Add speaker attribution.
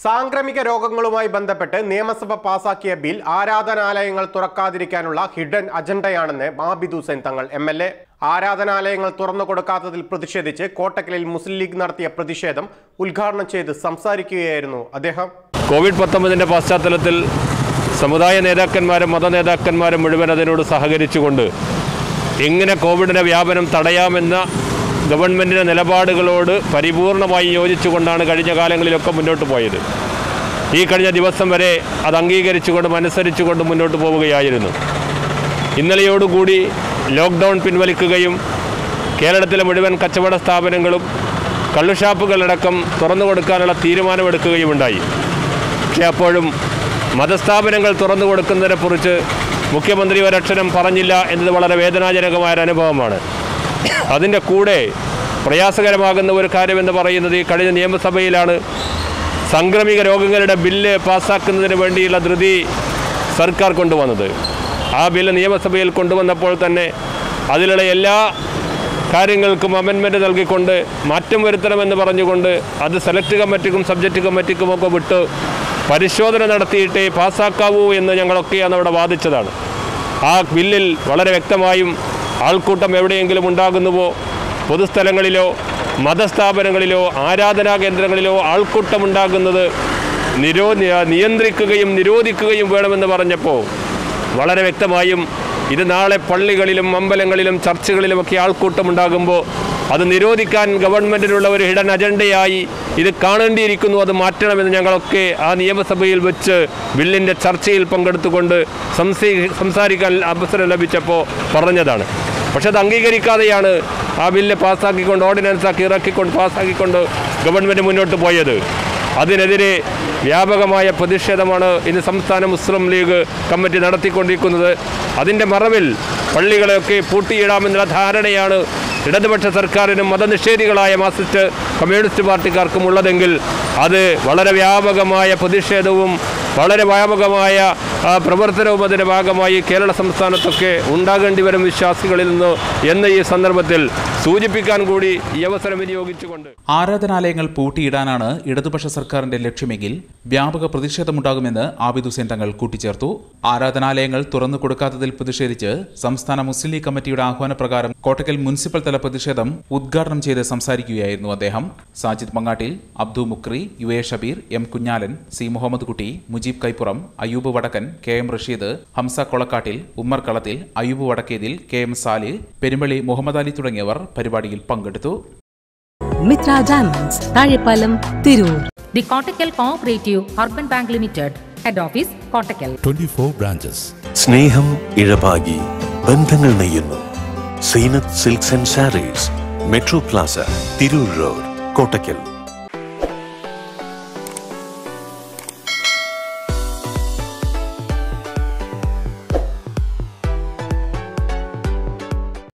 Speaker 1: സാംക്രമിക രോഗങ്ങളുമായി ബന്ധപ്പെട്ട് നിയമസഭ പാസാക്കിയ ബിൽ ആരാധനാലയങ്ങൾ തുറക്കാതിരിക്കാനുള്ള ഹിഡൻ അജണ്ടയാണെന്ന് മാബിദ് ഹുസൈൻ തങ്ങൾ എം എൽ എ ആരാധനാലയങ്ങൾ തുറന്നു കൊടുക്കാത്തതിൽ പ്രതിഷേധിച്ച് കോട്ടക്കലിൽ മുസ്ലിം ലീഗ് നടത്തിയ പ്രതിഷേധം ഉദ്ഘാടനം ചെയ്ത് സംസാരിക്കുകയായിരുന്നു അദ്ദേഹം
Speaker 2: കോവിഡ് പത്തൊമ്പതിൻ്റെ പശ്ചാത്തലത്തിൽ സമുദായ നേതാക്കന്മാരും മത നേതാക്കന്മാരും മുഴുവൻ അതിനോട് സഹകരിച്ചുകൊണ്ട് എങ്ങനെ കോവിഡിൻ്റെ വ്യാപനം തടയാമെന്ന ഗവൺമെൻറ്റിൻ്റെ നിലപാടുകളോട് പരിപൂർണമായി യോജിച്ചുകൊണ്ടാണ് കഴിഞ്ഞ കാലങ്ങളിലൊക്കെ മുന്നോട്ട് പോയത് ഈ കഴിഞ്ഞ ദിവസം വരെ അത് അംഗീകരിച്ചുകൊണ്ടും അനുസരിച്ചുകൊണ്ട് മുന്നോട്ട് പോവുകയായിരുന്നു ഇന്നലെയോടുകൂടി ലോക്ക്ഡൗൺ പിൻവലിക്കുകയും കേരളത്തിലെ മുഴുവൻ കച്ചവട സ്ഥാപനങ്ങളും കള്ളുഷാപ്പുകളടക്കം തുറന്നു കൊടുക്കാനുള്ള തീരുമാനമെടുക്കുകയുമുണ്ടായി പക്ഷേ അപ്പോഴും മതസ്ഥാപനങ്ങൾ തുറന്നു കൊടുക്കുന്നതിനെക്കുറിച്ച് മുഖ്യമന്ത്രി ഒരക്ഷരം പറഞ്ഞില്ല എന്നത് വളരെ വേദനാജനകമായ ഒരു അനുഭവമാണ് അതിൻ്റെ കൂടെ പ്രയാസകരമാകുന്ന ഒരു കാര്യമെന്ന് പറയുന്നത് ഈ കഴിഞ്ഞ നിയമസഭയിലാണ് സംക്രമിക രോഗങ്ങളുടെ ബില്ല് പാസ്സാക്കുന്നതിന് വേണ്ടിയുള്ള ധൃതി സർക്കാർ കൊണ്ടുവന്നത് ആ ബില്ല് നിയമസഭയിൽ കൊണ്ടുവന്നപ്പോൾ തന്നെ അതിലുള്ള എല്ലാ കാര്യങ്ങൾക്കും അമെൻമെൻറ്റ് നൽകിക്കൊണ്ട് മാറ്റം വരുത്തണമെന്ന് പറഞ്ഞുകൊണ്ട് അത് സെലക്ട് കമ്മിറ്റിക്കും സബ്ജക്റ്റ് കമ്മിറ്റിക്കുമൊക്കെ വിട്ട് പരിശോധന നടത്തിയിട്ടേ പാസ്സാക്കാവൂ എന്ന് ഞങ്ങളൊക്കെ അന്ന് അവിടെ വാദിച്ചതാണ് ആ ബില്ലിൽ വളരെ വ്യക്തമായും ആൾക്കൂട്ടം എവിടെയെങ്കിലും ഉണ്ടാകുന്നുവോ പൊതുസ്ഥലങ്ങളിലോ മതസ്ഥാപനങ്ങളിലോ ആരാധനാ കേന്ദ്രങ്ങളിലോ ആൾക്കൂട്ടമുണ്ടാകുന്നത് നിരോ നിയന്ത്രിക്കുകയും നിരോധിക്കുകയും വേണമെന്ന് പറഞ്ഞപ്പോൾ വളരെ വ്യക്തമായും ഇത് നാളെ പള്ളികളിലും അമ്പലങ്ങളിലും ചർച്ചുകളിലുമൊക്കെ ആൾക്കൂട്ടമുണ്ടാകുമ്പോൾ അത് നിരോധിക്കാൻ ഗവൺമെൻറ്റിനുള്ള ഒരു ഹിഡൻ അജണ്ടയായി ഇത് കാണേണ്ടിയിരിക്കുന്നു അത് മാറ്റണമെന്ന് ഞങ്ങളൊക്കെ ആ നിയമസഭയിൽ വെച്ച് ബില്ലിൻ്റെ ചർച്ചയിൽ പങ്കെടുത്തുകൊണ്ട് സംസി സംസാരിക്കാൻ അവസരം ലഭിച്ചപ്പോൾ പറഞ്ഞതാണ് പക്ഷെ അത് അംഗീകരിക്കാതെയാണ് ആ ബില്ല് പാസ്സാക്കിക്കൊണ്ട് ഓർഡിനൻസാക്കി ഇറക്കിക്കൊണ്ട് പാസ്സാക്കിക്കൊണ്ട് ഗവൺമെൻറ് മുന്നോട്ട് പോയത് അതിനെതിരെ വ്യാപകമായ പ്രതിഷേധമാണ് ഇന്ന് സംസ്ഥാന മുസ്ലിം ലീഗ് കമ്മിറ്റി നടത്തിക്കൊണ്ടിരിക്കുന്നത് അതിൻ്റെ മറവിൽ പള്ളികളെയൊക്കെ പൂട്ടിയിടാമെന്നുള്ള ധാരണയാണ് ഇടതുപക്ഷ സർക്കാരിനും മതനിഷേധികളായ മാർക്സിസ്റ്റ് കമ്മ്യൂണിസ്റ്റ് പാർട്ടിക്കാർക്കും ഉള്ളതെങ്കിൽ അത് വളരെ വ്യാപകമായ പ്രതിഷേധവും വളരെ വ്യാപകമായ ആ, പ്രവർത്തനവും അതിൻ്റെ ഭാഗമായി കേരള സംസ്ഥാനത്തൊക്കെ ഉണ്ടാകേണ്ടി വരും വിശ്വാസികളിൽ നിന്ന് എന്ന് ഈ സന്ദർഭത്തിൽ സൂചിപ്പിക്കാൻ കൂടി ഈ അവസരം വിനിയോഗിച്ചുകൊണ്ട്
Speaker 3: ആരാധനാലയങ്ങൾ പൂട്ടിയിടാനാണ് ഇടതുപക്ഷ സർക്കാരിന്റെ ലക്ഷ്യമെങ്കിൽ വ്യാപക പ്രതിഷേധമുണ്ടാകുമെന്ന് ആബിദ് ഹുസൈൻ തങ്ങൾ കൂട്ടിച്ചേർത്തു ആരാധനാലയങ്ങൾ തുറന്നു കൊടുക്കാത്തതിൽ പ്രതിഷേധിച്ച് സംസ്ഥാന മുസ്ലിം ലീഗ് കമ്മിറ്റിയുടെ ആഹ്വാനപ്രകാരം കോട്ടക്കൽ മുനിസിപ്പൽ തല പ്രതിഷേധം ഉദ്ഘാടനം ചെയ്ത് സംസാരിക്കുകയായിരുന്നു അദ്ദേഹം Sajid Mangattil Abdu Mukri U A Shabeer M Kunhalan C Muhammad Kutty Mujeeb Kaippuram Ayyub Vadakkan K M Rasheed Hamza Kolakkattil Ummer Kalathil Ayyub Vadakkethil K M Salih Perumballi Muhammad Ali തുടങ്ങിയവർ പരിപാടിയിൽ പങ്കെടുത്തു
Speaker 4: Mitra diamonds Thazhepalam Tirur
Speaker 5: The Kottakkal Cooperative Urban Bank Limited, Head Office, Kottakkal.
Speaker 6: 24 branches.
Speaker 7: സ്നേഹം ഇഴപാകി ബന്ധങ്ങൾ നെയ്യുന്നു Zeenath silks and sarees metro plaza Tirur road Kottakkal